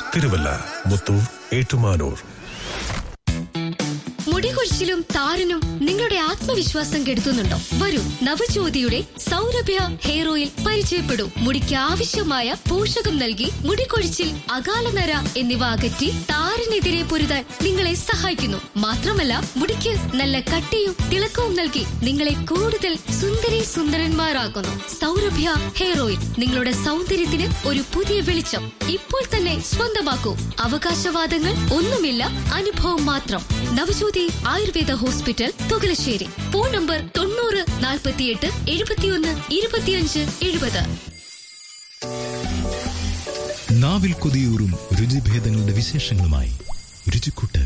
തിരുവല്ല മുത്തൂർ ഏറ്റുമാനൂർ മുടികൊഴിച്ചിലും താരനും നിങ്ങളുടെ ആത്മവിശ്വാസം കെടുത്തുന്നുണ്ടോ വരൂ നവജ്യോതിയുടെ സൗരഭ്യ ഹെയർ ഓയിൽ പരിചയപ്പെടൂ മുടിക്ക് ആവശ്യമായ പോഷകം നൽകി മുടികൊഴിച്ചിൽ അകാലനര എന്നിവ അകറ്റി താരനെതിരെ പൊരുതാൻ നിങ്ങളെ സഹായിക്കുന്നു മാത്രമല്ല മുടിക്ക് നല്ല കട്ടിയും തിളക്കവും നൽകി നിങ്ങളെ കൂടുതൽ സുന്ദരി സുന്ദരന്മാരാക്കുന്നു സൗരഭ്യ ഹെയർ ഓയിൽ നിങ്ങളുടെ സൗന്ദര്യത്തിന് ഒരു പുതിയ വെളിച്ചം ഇപ്പോൾ തന്നെ സ്വന്തമാക്കൂ അവകാശവാദങ്ങൾ ഒന്നുമില്ല അനുഭവം മാത്രം Navajyothi Ayurveda hospital Thukalassery phone number തൊണ്ണൂറ് നാൽപ്പത്തിയെട്ട് എഴുപത്തിയൊന്ന് ഇരുപത്തിയഞ്ച് എഴുപത് നാവിൽ കൊതിയൂറും രുചിഭേദങ്ങളുടെ വിശേഷങ്ങളുമായി രുചിക്കൂട്ട്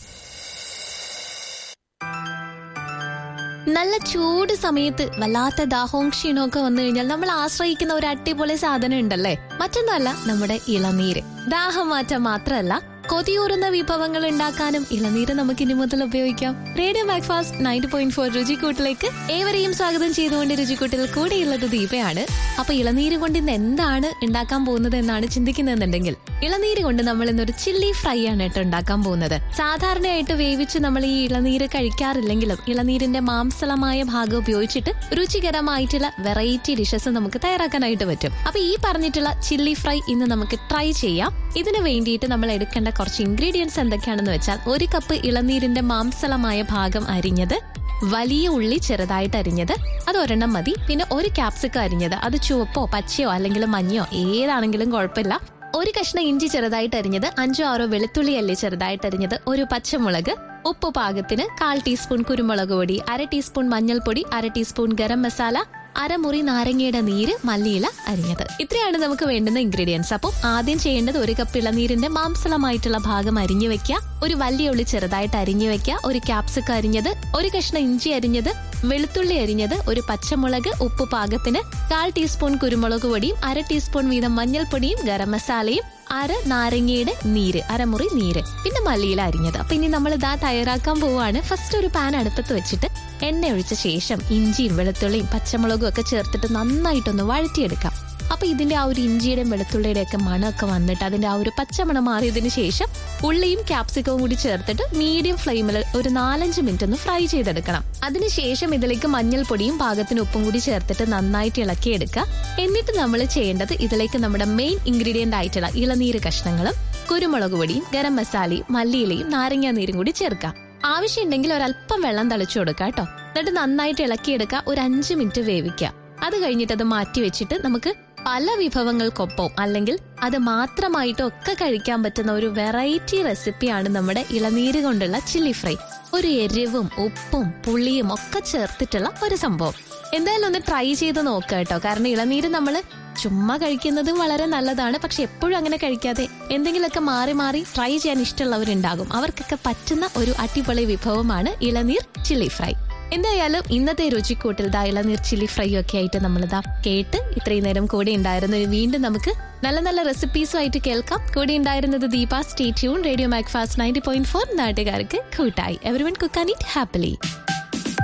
നല്ല ചൂട് സമയത്ത് വല്ലാത്ത ദാഹവും ക്ഷീണവും ഒക്കെ വന്നു കഴിഞ്ഞാൽ നമ്മൾ ആശ്രയിക്കുന്ന ഒരു അടിപൊളി സാധനം ഉണ്ടല്ലേ മറ്റൊന്നല്ല നമ്മുടെ ഇളനീര് ദാഹം മാറ്റാൻ മാത്രമല്ല കൊതിയൂറുന്ന വിഭവങ്ങൾ ഉണ്ടാക്കാനും ഇളനീര് നമുക്ക് ഇനി മുതൽ ഉപയോഗിക്കാം radio MACFAST ninety point four രുചിക്കൂട്ടിലേക്ക് ഏവരെയും സ്വാഗതം ചെയ്തുകൊണ്ട് രുചിക്കൂട്ടിൽ കൂടെയുള്ളത് ദീപയാണ് അപ്പൊ ഇളനീര് കൊണ്ട് ഇന്ന് എന്താണ് ഉണ്ടാക്കാൻ പോകുന്നത് എന്നാണ് ചിന്തിക്കുന്നതെന്നുണ്ടെങ്കിൽ ഇളനീര് കൊണ്ട് നമ്മൾ ഇന്നൊരു ചില്ലി ഫ്രൈ ആണ് കേട്ടോ ഉണ്ടാക്കാൻ പോകുന്നത് സാധാരണയായിട്ട് വേവിച്ച് നമ്മൾ ഈ ഇളനീര് കഴിക്കാറില്ലെങ്കിലും ഇളനീരിന്റെ മാംസളമായ ഭാഗം ഉപയോഗിച്ചിട്ട് രുചികരമായിട്ടുള്ള വെറൈറ്റി ഡിഷസ് നമുക്ക് തയ്യാറാക്കാനായിട്ട് പറ്റും അപ്പൊ ഈ പറഞ്ഞിട്ടുള്ള ചില്ലി ഫ്രൈ ഇന്ന് നമുക്ക് ട്രൈ ചെയ്യാം ഇതിനു വേണ്ടിയിട്ട് നമ്മൾ എടുക്കേണ്ട കുറച്ച് ഇൻഗ്രീഡിയൻസ് എന്തൊക്കെയാണെന്ന് വെച്ചാൽ ഒരു കപ്പ് ഇളനീരിന്റെ മാംസളമായ ഭാഗം അരിഞ്ഞത് വലിയ ഉള്ളി ചെറുതായിട്ട് അരിഞ്ഞത് അത് ഒരെണ്ണം മതി പിന്നെ ഒരു ക്യാപ്സിക്കം അരിഞ്ഞത് അത് ചുവപ്പോ പച്ചയോ അല്ലെങ്കിൽ മഞ്ഞയോ ഏതാണെങ്കിലും കുഴപ്പമില്ല ഒരു കഷ്ണം ഇഞ്ചി ചെറുതായിട്ട് അരിഞ്ഞത് അഞ്ചോ ആറോ വെളുത്തുള്ളി അല്ലി ചെറുതായിട്ട് അരിഞ്ഞത് ഒരു പച്ചമുളക് ഉപ്പ് പാകത്തിന് കാൽ ടീസ്പൂൺ കുരുമുളക് പൊടി അര ടീസ്പൂൺ മഞ്ഞൾപ്പൊടി അര ടീസ്പൂൺ ഗരം മസാല അരമുറി നാരങ്ങയുടെ നീര് മല്ലിയില അരിഞ്ഞത് ഇത്രയാണ് നമുക്ക് വേണ്ടുന്ന ഇൻഗ്രീഡിയൻസ് അപ്പം ആദ്യം ചെയ്യേണ്ടത് ഒരു കപ്പ് ഇളനീരിന്റെ മാംസളമായിട്ടുള്ള ഭാഗം അരിഞ്ഞു വെക്കുക ഒരു വലിയ ഉള്ളി ചെറുതായിട്ട് അരിഞ്ഞു വെക്കുക ഒരു ക്യാപ്സിക്കം അരിഞ്ഞത് ഒരു കഷ്ണം ഇഞ്ചി അരിഞ്ഞത് വെളുത്തുള്ളി അരിഞ്ഞത് ഒരു പച്ചമുളക് ഉപ്പ് പാകത്തിന് കാൽ ടീസ്പൂൺ കുരുമുളക് പൊടിയും അര ടീസ്പൂൺ വീതം മഞ്ഞൾപ്പൊടിയും ഗരം മസാലയും അര നാരങ്ങയുടെ നീര് അരമുറി നീര് പിന്നെ മല്ലിയില അരിഞ്ഞത് അപ്പൊ ഇനി നമ്മൾ ഇതാ തയ്യാറാക്കാൻ പോവാണ് ഫസ്റ്റ് ഒരു പാൻ അടുപ്പത്ത് വെച്ചിട്ട് എണ്ണ ഒഴിച്ച ശേഷം ഇഞ്ചിയും വെളുത്തുള്ളിയും പച്ചമുളകും ഒക്കെ ചേർത്തിട്ട് നന്നായിട്ടൊന്ന് വഴറ്റിയെടുക്കാം അപ്പൊ ഇതിന്റെ ആ ഒരു ഇഞ്ചിയുടെയും വെളുത്തുള്ളിയുടെ ഒക്കെ മണമൊക്കെ വന്നിട്ട് അതിന്റെ ആ ഒരു പച്ചമണം മാറിയതിനു ശേഷം ഉള്ളിയും ക്യാപ്സിക്കവും കൂടി ചേർത്തിട്ട് മീഡിയം ഫ്ലെയിമിൽ ഒരു നാലഞ്ച് മിനിറ്റ് ഒന്ന് ഫ്രൈ ചെയ്തെടുക്കണം അതിനുശേഷം ഇതിലേക്ക് മഞ്ഞൾപ്പൊടിയും പാകത്തിന് ഉപ്പും കൂടി ചേർത്തിട്ട് നന്നായിട്ട് ഇളക്കിയെടുക്കുക എന്നിട്ട് നമ്മൾ ചെയ്യേണ്ടത് ഇതിലേക്ക് നമ്മുടെ മെയിൻ ഇൻഗ്രീഡിയന്റ് ആയിട്ടുള്ള ഇളനീര് കഷ്ണങ്ങളും കുരുമുളക് പൊടിയും ഗരം മസാലയും മല്ലിയിലയും നാരങ്ങാ നീരും കൂടി ചേർക്കാം ആവശ്യമുണ്ടെങ്കിൽ ഒരല്പം വെള്ളം തളിച്ചു കൊടുക്കുക കേട്ടോ എന്നിട്ട് നന്നായിട്ട് ഇളക്കിയെടുക്കുക ഒരു അഞ്ച് മിനിറ്റ് വേവിക്കുക അത് കഴിഞ്ഞിട്ട് അത് മാറ്റി വെച്ചിട്ട് നമുക്ക് പല വിഭവങ്ങൾക്കൊപ്പം അല്ലെങ്കിൽ അത് മാത്രമായിട്ടും ഒക്കെ കഴിക്കാൻ പറ്റുന്ന ഒരു വെറൈറ്റി റെസിപ്പിയാണ് നമ്മുടെ ഇളനീര് കൊണ്ടുള്ള ചില്ലി ഫ്രൈ ഒരു എരിവും ഉപ്പും പുളിയും ഒക്കെ ചേർത്തിട്ടുള്ള ഒരു സംഭവം എന്തായാലും ഒന്ന് ട്രൈ ചെയ്ത് നോക്കുക കേട്ടോ കാരണം ഇളനീര് നമ്മൾ ചുമ്മാ കഴിക്കുന്നതും വളരെ നല്ലതാണ് പക്ഷെ എപ്പോഴും അങ്ങനെ കഴിക്കാതെ എന്തെങ്കിലുമൊക്കെ മാറി മാറി ട്രൈ ചെയ്യാൻ ഇഷ്ടമുള്ളവരുണ്ടാകും അവർക്കൊക്കെ പറ്റുന്ന ഒരു അടിപൊളി വിഭവമാണ് ഇളനീർ ചില്ലി ഫ്രൈ എന്തായാലും ഇന്നത്തെ രുചിക്കൂട്ടിൽ ദാ ഇളനീർ ചില്ലി ഫ്രൈ ഒക്കെ ആയിട്ട് നമ്മളിതാ കേട്ട് ഇത്രയും നേരം കൂടെ ഉണ്ടായിരുന്നു വീണ്ടും നമുക്ക് നല്ല നല്ല റെസിപ്പീസുമായിട്ട് കേൾക്കാം കൂടെ ഉണ്ടായിരുന്നത് Deepa stay tune radio MACFAST ninety point four നാട്ടുകാർക്ക് കൂട്ടായി everyone cook and eat happily